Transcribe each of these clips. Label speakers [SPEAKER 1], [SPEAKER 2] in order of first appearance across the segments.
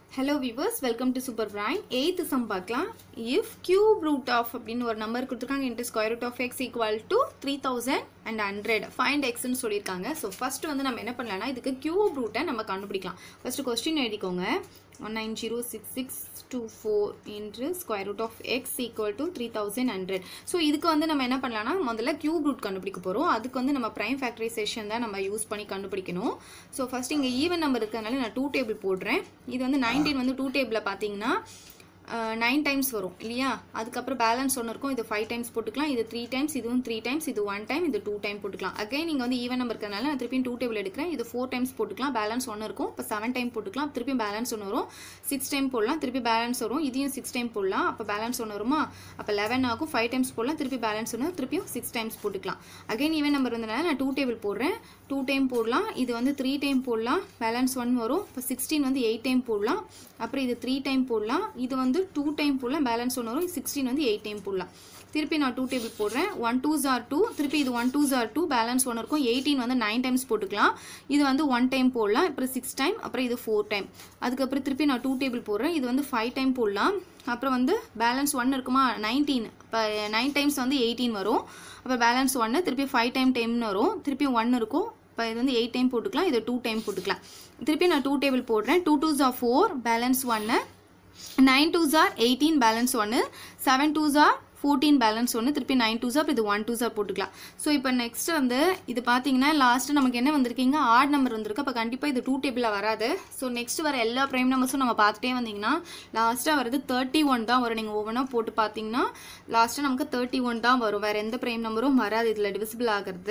[SPEAKER 1] hello viewers welcome to super brain eighth sum பார்க்கலாம் if cube root of அப்படின்னு ஒரு number கொடுத்துருக்காங்க into square root of x equal to three thousand and hundred find எக்ஸ்னு சொல்லியிருக்காங்க so first வந்து நம்ம என்ன பண்ணலாம்னா இதுக்கு கியூப் ரூட்டை நம்ம கண்டுபிடிக்கலாம் ஃபர்ஸ்ட் கொஸ்டின் எழுதிக்கோங்க one nine zero six six two four into square root of x equal to three thousand hundred so இதுக்கு வந்து நம்ம என்ன பண்ணலாம்னா முதல்ல கியூப் ரூட் கண்டுபிடிக்க போகிறோம் அதுக்கு வந்து நம்ம ப்ரைம் ஃபேக்டரைசேஷன் தான் நம்ம யூஸ் பண்ணி கண்டுபிடிக்கணும் ஸோ ஃபர்ஸ்ட் இங்கே ஈவன் நம்பர் இருக்கிறதுனால நான் டூ டேபிள் போடுறேன் இது வந்து நைன்டீன் வந்து டூ டேபிளில் பார்த்தீங்கன்னா நைன் டைம்ஸ் வரும் இல்லையா அதுக்கப்புறம் பேலன்ஸ் ஒன்று இருக்கும் இது ஃபைவ் டைம்ஸ் போட்டுக்கலாம் இது த்ரீ டைம்ஸ் இதுவும் த்ரீ டைம்ஸ் இது ஒன் டைம் இது டூ டைம் போட்டுக்கலாம் அகைன் நீங்கள் வந்து ஈவன் நம்பர் இருக்கிறதுனால நான் திருப்பியும் டூ டேபிள் எடுக்கிறேன் இது ஃபோர் டைம்ஸ் போட்டுக்கலாம் பேலன்ஸ் ஒன்று இருக்கும் இப்போ செவன் டைம் போட்டுக்கலாம் திருப்பியும் பேலன்ஸ் ஒன்று வரும் சிக்ஸ் டைம் போடலாம் திருப்பி பேலன்ஸ் வரும் இதையும் சிக்ஸ் டைம் போடலாம் அப்போ பேலன்ஸ் ஒன்று வருமா அப்போ லெவன் ஆகும் ஃபைவ் டைம்ஸ் போடலாம் திருப்பி பேலன்ஸ் ஒன்று திருப்பியும் சிக்ஸ் டைம்ஸ் போட்டுக்கலாம் அகைன் ஈவன் நம்பர் வந்தனால நான் டூ டேபிள் போடுறேன் டூ டைம் போடலாம் இது வந்து த்ரீ டைம் போடலாம் பேலன்ஸ் ஒன் வரும் இப்போ சிக்ஸ்டீன் வந்து எயிட் டைம் போடலாம் அப்புறம் இது த்ரீ டைம் போடலாம் இது வந்து டூ டைம் போடலாம் பேலன்ஸ் ஒன்று வரும் சிக்ஸ்டீன் வந்து எயிட் டைம் போடலாம் திருப்பி நான் டூ டேபிள் போடுறேன் ஒன் டூ ஜார் டூ திருப்பி இது ஒன் டூ ஜார் டூ பேலன்ஸ் ஒன்று இருக்கும் எயிட்டீன் வந்து நைன் டைம்ஸ் போட்டுக்கலாம் இது வந்து ஒன் டைம் போடலாம் அப்புறம் சிக்ஸ் டைம் அப்புறம் இது ஃபோர் டைம் அதுக்கப்புறம் திருப்பி நான் டூ டேபிள் போடுறேன் இது வந்து ஃபைவ் டைம் போடலாம் அப்புறம் வந்து பேலன்ஸ் ஒன் இருக்குமா நைன்டீன் இப்போ நைன் டைம்ஸ் வந்து எயிட்டீன் வரும் அப்புறம் பேலன்ஸ் ஒன்று திருப்பி ஃபைவ் டைம் டைம்னு வரும் திருப்பி ஒன் இருக்கும் இப்போ இது வந்து எயிட் டைம் போட்டுக்கலாம் இது டூ டைம் போட்டுக்கலாம் திருப்பி நான் டூ டேபிள் போடுறேன் டூ டூ ஜா ஃபோர் பேலன்ஸ் ஒன்று நைன் டூ ஜார் எயிட்டீன் பேலன்ஸ் ஒன்று செவன் டூ ஜார் ஃபோர்டீன் பேலன்ஸ் ஒன்று திருப்பி நைன் டூ ஜார் இது ஒன் டூ ஜார் போட்டுக்கலாம் ஸோ இப்போ நெக்ஸ்ட் வந்து இது பார்த்தீங்கன்னா லாஸ்ட்டு நமக்கு என்ன வந்திருக்கீங்க ஆட் நம்பர் வந்திருக்கு அப்போ கண்டிப்பாக இது டூ டேபிளில் வராது ஸோ நெக்ஸ்ட் வர எல்லா ப்ரைம் நம்பர்ஸும் நம்ம பார்த்துட்டே வந்தீங்கன்னா லாஸ்ட்டாக வருது தேர்ட்டி ஒன் தான் வரும் நீங்கள் ஒவ்வொன்றா போட்டு பார்த்தீங்கன்னா லாஸ்ட்டாக நமக்கு தேர்ட்டி ஒன் தான் வரும் வேறு எந்த ப்ரைம் நம்பரும் வராது இதில் டிவிசிபிள் ஆகிறது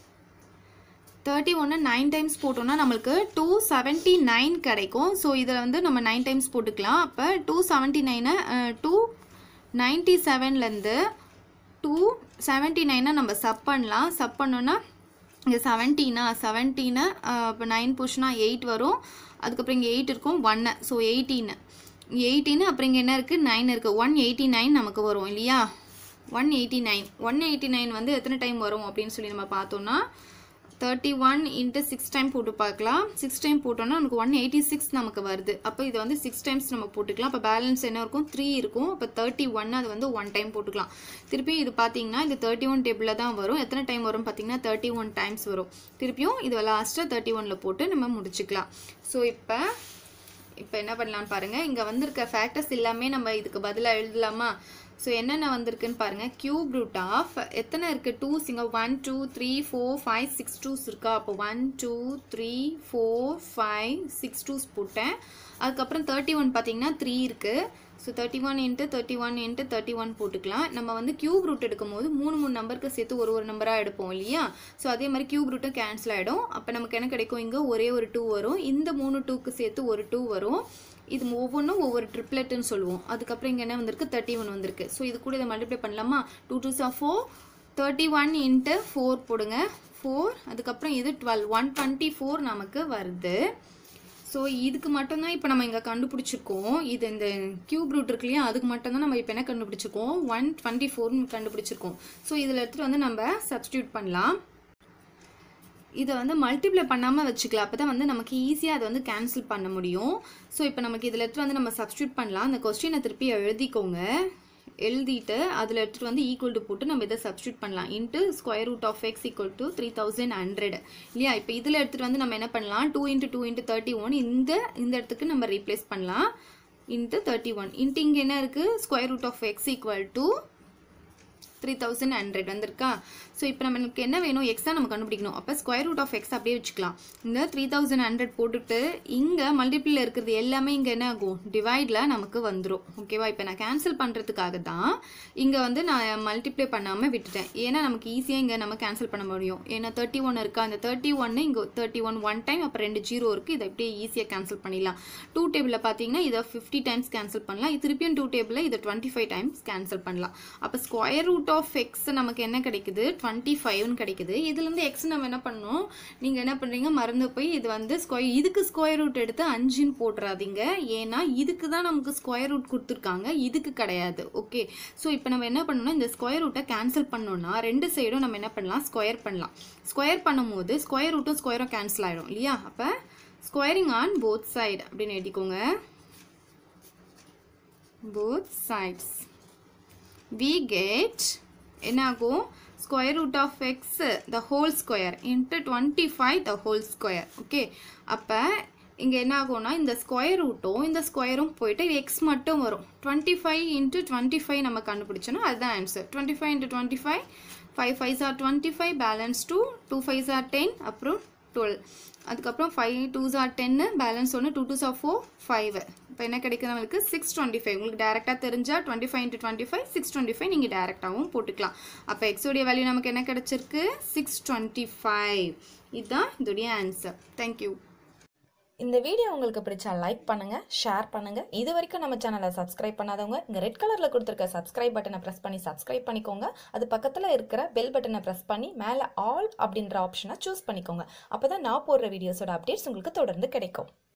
[SPEAKER 1] தேர்ட்டி ஒன்று நைன் டைம்ஸ் போட்டோம்னா நம்மளுக்கு டூ செவன்ட்டி நைன் கிடைக்கும் ஸோ இதில் வந்து நம்ம நைன் டைம்ஸ் போட்டுக்கலாம் அப்போ டூ செவன்ட்டி நைனை டூ நைன்ட்டி செவன்லேருந்து டூ செவன்ட்டி நைனை நம்ம சப் பண்ணலாம் சப் பண்ணோன்னா இங்கே செவன்டீனா செவன்டீனு இப்போ நைன் போச்சுன்னா எயிட் வரும் அதுக்கப்புறம் இங்கே எயிட் இருக்கும் ஒன்று ஸோ எயிட்டீனு எயிட்டீனு அப்புறம் இங்கே என்ன இருக்குது நைன் இருக்குது ஒன் எயிட்டி நைன் நமக்கு வரும் இல்லையா one eighty nine one eighty nine வந்து எத்தனை டைம் வரும் அப்படின்னு சொல்லி நம்ம பார்த்தோம்னா thirty one into six time போட்டு பார்க்கலாம் சிக்ஸ் டைம் போட்டோம்னா நமக்கு ஒன் எயிட்டி சிக்ஸ் நமக்கு வருது அப்போ இது வந்து சிக்ஸ் டைம்ஸ் நம்ம போட்டுக்கலாம் அப்போ பேலன்ஸ் என்ன இருக்கும் த்ரீ இருக்கும் அப்போ தேர்ட்டி ஒன் அது வந்து ஒன் டைம் போட்டுக்கலாம் திருப்பி இது பார்த்தீங்கன்னா இது தேர்ட்டி ஒன் டேபிளில் தான் வரும் எத்தனை டைம் வரும் பார்த்தீங்கன்னா தேர்ட்டி ஒன் டைம்ஸ் வரும் திருப்பியும் இது லாஸ்ட்டாக தேர்ட்டி ஒனில் போட்டு நம்ம முடிச்சுக்கலாம் ஸோ இப்போ இப்போ என்ன பண்ணலான்னு பாருங்கள் இங்கே வந்திருக்க ஃபேக்டர்ஸ் எல்லாமே நம்ம இதுக்கு பதிலாக எழுதலாமா ஸோ என்னென்ன வந்திருக்குன்னு பாருங்கள் கியூப் ரூட் ஆஃப் எத்தனை இருக்குது டூஸ் இங்கே one two three four five six twos இருக்கா அப்போ one two three four five six twos போட்டேன் அதுக்கப்புறம் தேர்ட்டி ஒன் பார்த்தீங்கன்னா த்ரீ இருக்குது so thirty one into thirty one into thirty one போட்டுக்கலாம் நம்ம வந்து கியூப் ரூட் எடுக்கும் போது மூணு மூணு நம்பருக்கு சேர்த்து ஒரு ஒரு நம்பராக எடுப்போம் இல்லையா ஸோ அதே மாதிரி கியூப் ரூட்டும் கேன்சல் ஆகிடும் அப்போ நமக்கு என்ன கிடைக்கும் இங்கே ஒரே ஒரு டூ வரும் இந்த மூணு டூக்கு சேர்த்து ஒரு டூ வரும் இது ஒவ்வொன்றும் ஒவ்வொரு ட்ரிப்லெட்டுன்னு சொல்லுவோம் அதுக்கப்புறம் இங்கே என்ன வந்திருக்கு தேர்ட்டி ஒன் வந்திருக்கு ஸோ இது கூட இதை மல்டிப்ளை பண்ணலாமா டூ டூ சா four thirty one into four போடுங்க ஃபோர் அதுக்கப்புறம் இது டுவெல் ஒன் டுவெண்ட்டி ஃபோர் நமக்கு வருது ஸோ இதுக்கு மட்டும்தான் இப்போ நம்ம இங்கே கண்டுபிடிச்சிருக்கோம் இது இந்த கியூப் ரூட் இருக்கு இல்லையா அதுக்கு மட்டும்தான் நம்ம இப்போ என்ன கண்டுபிடிச்சிருக்கோம் ஒன் டுவெண்ட்டி ஃபோர்னு கண்டுபிடிச்சிருக்கோம் ஸோ இதில் எடுத்துகிட்டு வந்து நம்ம சப்ஸ்டியூட் பண்ணலாம் இதை வந்து மல்டிப்ளை பண்ணாமல் வச்சுக்கலாம் அப்போ தான் வந்து நமக்கு ஈஸியாக அதை வந்து கேன்சல் பண்ண முடியும் ஸோ இப்போ நமக்கு இதில் எடுத்து வந்து நம்ம சப்ஸ்டியூட் பண்ணலாம் அந்த கொஸ்டினை திருப்பி எழுதிக்கோங்க எழுதிட்டு அதில் எடுத்துகிட்டு வந்து ஈக்குவல் டு போட்டு நம்ம இதை சப்ஸ்டியூட் பண்ணலாம் into square root of x equal to three thousand hundred இல்லையா இப்போ இதில் எடுத்துகிட்டு வந்து நம்ம என்ன பண்ணலாம் two into two into thirty one இந்த இந்த இடத்துக்கு நம்ம ரீப்ளேஸ் பண்ணலாம் இன்ட்டு தேர்ட்டி ஒன் இன்ட்டு இங்கே என்ன இருக்குது square root of x equal to three thousand hundred வந்திருக்கா ஸோ இப்போ நம்மளுக்கு என்ன வேணும் எக்ஸ் தான் நம்ம கண்டுபிடிக்கணும் அப்போ ஸ்கொயர் ரூட் ஆஃப் எக்ஸ் அப்படியே வச்சுக்கலாம் இந்த த்ரீ தௌசண்ட் ஹண்ட்ரட் போட்டுட்டு இங்கே மல்டிபிளில் இருக்கிறது எல்லாமே இங்கே என்ன ஆகும் டிவைடில் நமக்கு வந்துடும் ஓகேவா இப்போ நான் கேன்சல் பண்ணுறதுக்காக தான் இங்கே வந்து நான் மல்டிப்ளை பண்ணாமல் விட்டுட்டேன் ஏன்னா நமக்கு ஈஸியாக இங்கே நம்ம கேன்சல் பண்ண முடியும் ஏன்னா தேர்ட்டி ஒன் இருக்கா அந்த தேர்ட்டி ஒன்று இங்கே தேர்ட்டி ஒன் ஒன் டைம் அப்போ ரெண்டு ஜீரோ இருக்குது இதை அப்படியே ஈஸியாக கேன்சல் பண்ணிடலாம் டூ டேபிளில் பார்த்தீங்கன்னா இதை ஃபிஃப்டி டைம்ஸ் கேன்சல் பண்ணலாம் இது திருப்பியும் டூ டேபிளில் இதை டுவெண்ட்டி ஃபைவ் டைம்ஸ் கேன்சல் பண்ணலாம் அப்போ ஸ்கொயர் ரூட் ஆஃப் எக்ஸ் நமக்கு என்ன கிடைக்குது டுவெண்ட்டி ஃபைவ்னு கிடைக்குது இதுலேருந்து எக்ஸ் நம்ம என்ன பண்ணணும் நீங்கள் என்ன பண்ணுறீங்க மறந்து போய் இது வந்து ஸ்கொயர் இதுக்கு ஸ்கொயர் ரூட் எடுத்து அஞ்சுன்னு போட்டுறாதீங்க ஏன்னா இதுக்கு தான் நமக்கு ஸ்கொயர் ரூட் கொடுத்துருக்காங்க இதுக்கு கிடையாது ஓகே ஸோ இப்போ நம்ம என்ன பண்ணணும் இந்த ஸ்கொயர் ரூட்டை கேன்சல் பண்ணோம்னா ரெண்டு சைடும் நம்ம என்ன பண்ணலாம் ஸ்கொயர் பண்ணலாம் ஸ்கொயர் பண்ணும்போது ஸ்கொயர் ரூட்டும் ஸ்கொயரும் கேன்சல் ஆகிடும் இல்லையா அப்போ ஸ்கொயரிங் ஆன் போத் சைடு அப்படின்னு எழுதிக்கோங்க both sides we get என்ன ஆகும் square root of x the whole square into 25 the whole square okay அப்போ இங்கே என்ன ஆகும்னா இந்த ஸ்கொயர் ரூட்டும் இந்த ஸ்கொயரும் போயிட்டு எக்ஸ் மட்டும் வரும் twenty five into twenty five நம்ம கண்டுபிடிச்சோன்னா அதுதான் answer twenty five into twenty five five five are twenty five balance two two five are ten அப்புறம் டுவெல் அதுக்கப்புறம் ஃபைவ் டூஸ் ஆர் டென்னு பேலன்ஸ் ஒன்று two twos are four five இப்போ என்ன கிடைக்குது நம்மளுக்கு சிக்ஸ் டுவெண்ட்டி ஃபைவ் உங்களுக்கு டேரெக்டாக தெரிஞ்சால் twenty five into twenty five six twenty five நீங்கள் டேரெக்டாகவும் போட்டுக்கலாம் அப்போ எக்ஸோடைய வேல்யூ நமக்கு என்ன கிடைச்சிருக்கு சிக்ஸ் டுவெண்ட்டி ஃபைவ் இதுதான் இதோடைய ஆன்சர் தேங்க்யூ
[SPEAKER 2] இந்த வீடியோ உங்களுக்கு பிடிச்சா லைக் பண்ணுங்க ஷேர் பண்ணுங்க இது வரைக்கும் நம்ம சேனலை சப்ஸ்கிரைப் பண்ணாதவங்க இங்க ரெட் கலர்ல கொடுத்துருக்க சப்ஸ்கிரைப் பட்டனை பிரஸ் பண்ணி சப்ஸ்கிரைப் பண்ணிக்கோங்க அது பக்கத்துல இருக்கிற பெல் பட்டனை பிரஸ் பண்ணி மேல ஆல் அப்படின்ற ஆப்ஷனை சூஸ் பண்ணிக்கோங்க அப்பதான் நான் போடுற வீடியோஸோட அப்டேட்ஸ் உங்களுக்கு தொடர்ந்து கிடைக்கும்